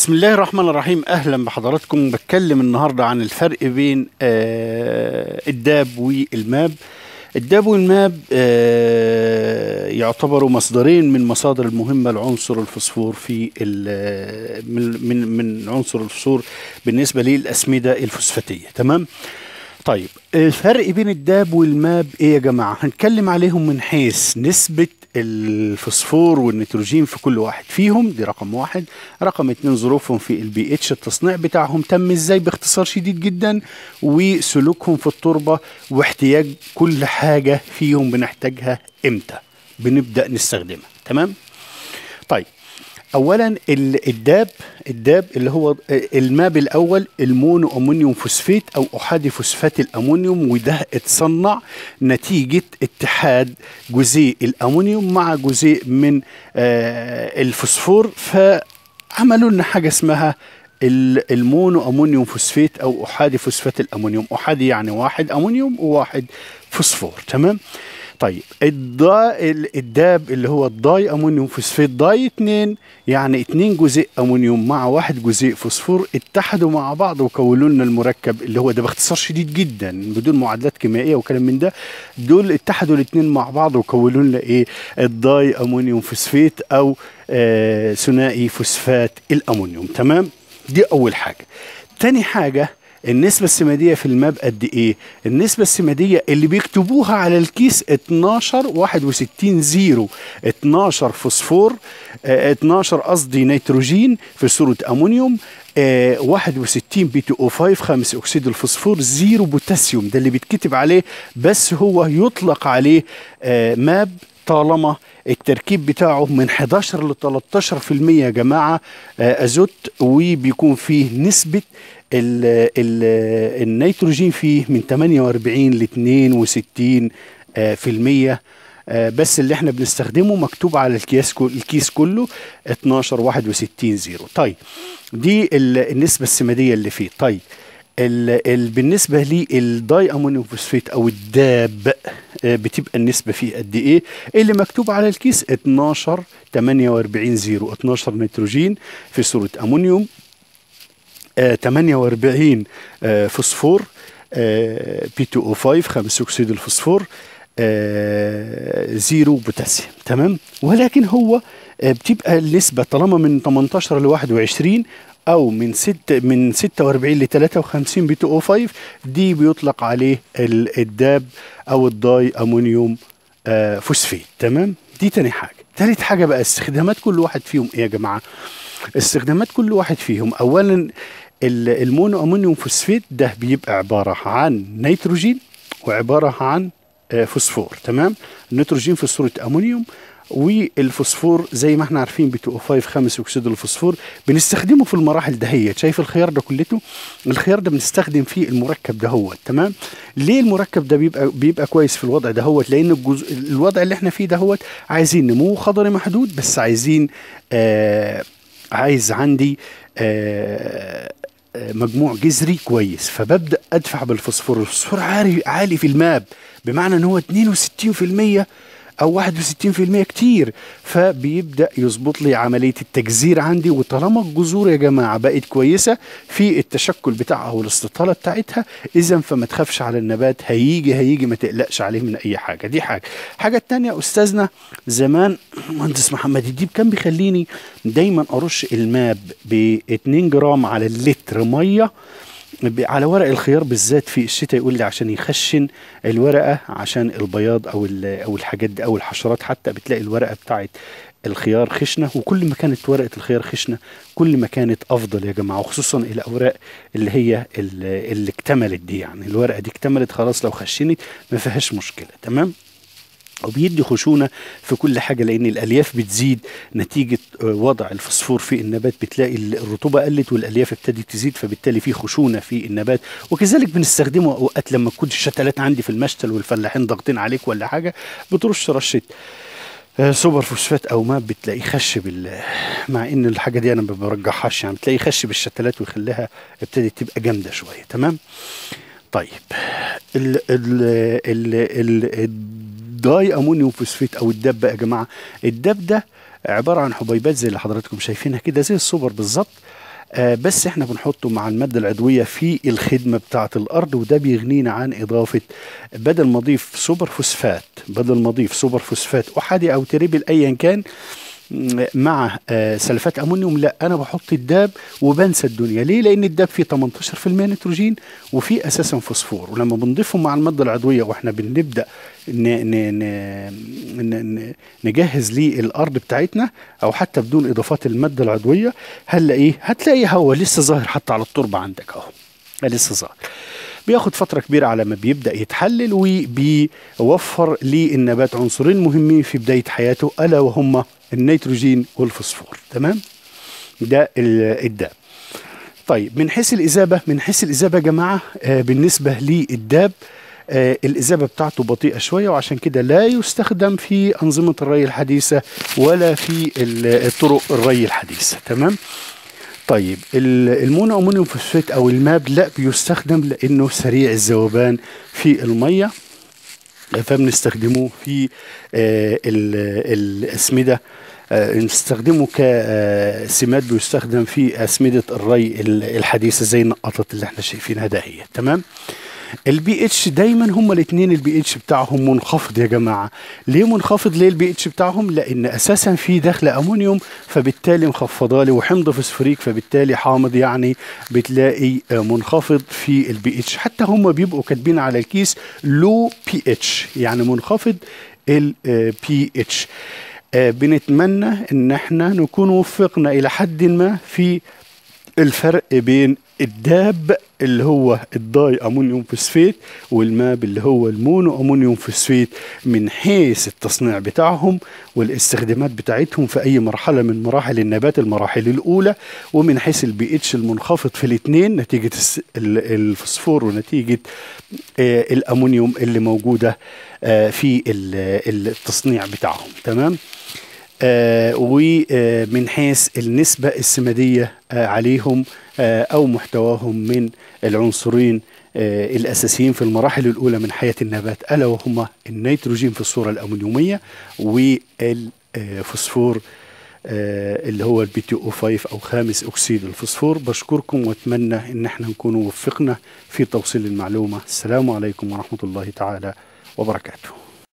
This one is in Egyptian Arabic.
بسم الله الرحمن الرحيم اهلا بحضراتكم بتكلم النهارده عن الفرق بين آه، الداب والماب الداب والماب آه، يعتبروا مصدرين من مصادر المهمه لعنصر الفوسفور في ال- من من من عنصر الفوسفور بالنسبه للاسمده الفوسفاتيه تمام طيب الفرق بين الداب والماب ايه يا جماعه هنتكلم عليهم من حيث نسبه الفوسفور والنيتروجين في كل واحد فيهم دي رقم واحد رقم اتنين ظروفهم في البي اتش التصنيع بتاعهم تم ازاي باختصار شديد جدا وسلوكهم في التربه واحتياج كل حاجه فيهم بنحتاجها امتى بنبدا نستخدمها تمام طيب اولا ال- الداب الداب اللي هو الماب الاول المونو امونيوم فوسفات او احادي فوسفات الامونيوم وده اتصنع نتيجه اتحاد جزيء الامونيوم مع جزيء من آه، الفوسفور فعملوا لنا حاجه اسمها ال- المونو امونيوم فوسفات او احادي فوسفات الامونيوم احادي يعني واحد امونيوم وواحد فوسفور تمام طيب الدا ال- الداب اللي هو الداي امونيوم فوسفات داي اتنين يعني اتنين جزيء امونيوم مع واحد جزيء فوسفور اتحدوا مع بعض وكونوا لنا المركب اللي هو ده باختصار شديد جدا بدون معادلات كيميائيه وكلام من ده دول اتحدوا الاتنين مع بعض وكونوا لنا ايه الداي امونيوم فوسفات او آه ثنائي فوسفات الامونيوم تمام دي اول حاجه تاني حاجه النسبة السمادية في الماب قد ايه؟ النسبة السمادية اللي بيكتبوها على الكيس 12 61 زيرو 12 فوسفور آه 12 قصدي نيتروجين في صورة امونيوم آه 61 بي 2 او 5 خمس اكسيد الفوسفور زيرو بوتاسيوم ده اللي بيتكتب عليه بس هو يطلق عليه آه ماب طالما التركيب بتاعه من 11 ل 13% يا جماعه آه، ازوت وبيكون فيه نسبه ال ال النيتروجين فيه من 48 ل 62 آه، في المية آه، بس اللي احنا بنستخدمه مكتوب على الكيس كل الكيس كله 12 61 زيرو طيب دي ال- النسبه السماديه اللي فيه طيب ال ال بالنسبه للداي امونيوم فوسفات او الداب آه، بتبقى النسبه فيه قد ايه اللي مكتوب على الكيس 12 48 زيرو 12 نيتروجين في صوره امونيوم آه 48 آه فوسفور آه بي 2 او 5 خمس اكسيد الفوسفور آه زيرو بوتاسيوم تمام ولكن هو آه بتبقى النسبه طالما من 18 ل 21 او من 6 من 46 ل 53 بي 2 او 5 دي بيطلق عليه ال- الداب او الداي امونيوم آه فوسفات تمام دي تاني حاجه تالت حاجه بقى استخدامات كل واحد فيهم ايه يا جماعه استخدامات كل واحد فيهم اولا ال- المونو امونيوم فوسفات ده بيبقى عباره عن نيتروجين وعباره عن آه، فوسفور تمام النيتروجين في صوره امونيوم والفوسفور زي ما احنا عارفين بي 2 او 5 خمس اكسيد الفوسفور بنستخدمه في المراحل دهيت شايف الخيار ده كلته الخيار ده بنستخدم فيه المركب دهوت تمام ليه المركب ده بيبقى بيبقى كويس في الوضع دهوت لان الجزء الوضع اللي احنا فيه دهوت عايزين نمو خضري محدود بس عايزين آه عايز عندي آه آه، مجموع جذري كويس فببدا ادفع بالفوسفور الفوسفور عالي عالي في الماب بمعنى ان هو 62% او 61% كتير فبيبدا يظبط لي عمليه التجزير عندي وطالما الجذور يا جماعه بقت كويسه في التشكل بتاعها والاستطاله بتاعتها اذا فما تخافش على النبات هيجي هيجي ما تقلقش عليه من اي حاجه دي حاجه الحاجه الثانيه استاذنا زمان مهندس محمد الديب كان بيخليني دايما ارش الماب ب 2 جرام على اللتر ميه ب- على ورق الخيار بالذات في الشتاء يقول لي عشان يخشن الورقه عشان البياض او ال- او الحاجات دي او الحشرات حتى بتلاقي الورقه بتاعت الخيار خشنه وكل ما كانت ورقه الخيار خشنه كل ما كانت افضل يا جماعه وخصوصا الاوراق اللي هي ال- اللي اكتملت دي يعني الورقه دي اكتملت خلاص لو خشنت ما فيهاش مشكله تمام وبيدي خشونه في كل حاجه لان الالياف بتزيد نتيجه آه، وضع الفوسفور في النبات بتلاقي ال- الرطوبه قلت والالياف ابتدت تزيد فبالتالي في خشونه في النبات وكذلك بنستخدمه اوقات لما تكون الشتلات عندي في المشتل والفلاحين ضاغطين عليك ولا حاجه بترش رشه آه، سوبر فوسفات او ما بتلاقيه خش بال مع ان الحاجه دي انا ما برجحهاش يعني بتلاقيه خش بالشتلات ويخليها ابتدت تبقى جامده شويه تمام طيب ال ال ال ال الداي امونيوم فوسفات او الدب بقى يا جماعه الدب ده عباره عن حبيبات زي اللي حضراتكم شايفينها كده زي السوبر بالظبط آه، بس احنا بنحطه مع المادة العضوية في الخدمة بتاعة الأرض وده بيغنينا عن إضافة بدل ما أضيف سوبر فوسفات بدل ما أضيف سوبر فوسفات أحادي أو تريبل أيا كان م- مع آه، سلفات امونيوم لا انا بحط الداب وبنسى الدنيا ليه لان الداب فيه 18% نيتروجين وفيه اساسا فوسفور ولما بنضيفهم مع الماده العضويه واحنا بنبدا ن ن ن ن ن نجهز للارض بتاعتنا او حتى بدون اضافات الماده العضويه هنلاقيه هتلاقي هو لسه ظاهر حتى على التربه عندك اهو لسه ظاهر بياخد فترة كبيرة على ما بيبدأ يتحلل وبيوفر للنبات عنصرين مهمين في بداية حياته ألا وهما النيتروجين والفوسفور تمام ده ال- الداب طيب من حيث الإذابة من حيث الإذابة يا جماعة آه بالنسبة للداب آه الإذابة بتاعته بطيئة شوية وعشان كده لا يستخدم في أنظمة الري الحديثة ولا في ال- طرق الري الحديثة تمام طيب ال- المونو امونيوم فوسفات او الماب لا بيستخدم لانه سريع الذوبان في الميه فبنستخدمه في آه، ال- الاسمده آه، نستخدمه كسماد بيستخدم في اسمده الري ال- الحديثه زي النقطه اللي احنا شايفينها ده هي تمام البي اتش دايما هما الاثنين البي اتش بتاعهم منخفض يا جماعه ليه منخفض ليه البي اتش بتاعهم لان اساسا في دخل امونيوم فبالتالي مخفضه لي وحمض فوسفوريك فبالتالي حامض يعني بتلاقي آه، منخفض في البي اتش حتى هم بيبقوا كاتبين على الكيس لو بي اتش يعني منخفض البي اتش بنتمنى ان احنا نكون وفقنا الى حد ما في الفرق بين الداب اللي هو الداي امونيوم فوسفات والماب اللي هو المونو امونيوم فوسفات من حيث التصنيع بتاعهم والاستخدامات بتاعتهم في اي مرحله من مراحل النبات المراحل الاولى ومن حيث البي اتش المنخفض في الاثنين نتيجه الس- ال- الفوسفور ونتيجه آه، الامونيوم اللي موجوده آه، في ال- التصنيع بتاعهم تمام آه، ومن حيث النسبة السمادية آه، عليهم آه، أو محتواهم من العنصرين آه، الأساسيين في المراحل الأولى من حياة النبات ألا وهما النيتروجين في الصورة الأمونيومية والفوسفور آه، اللي هو البي تي او 5 او خامس اكسيد الفوسفور بشكركم واتمنى ان احنا نكون وفقنا في توصيل المعلومه السلام عليكم ورحمه الله تعالى وبركاته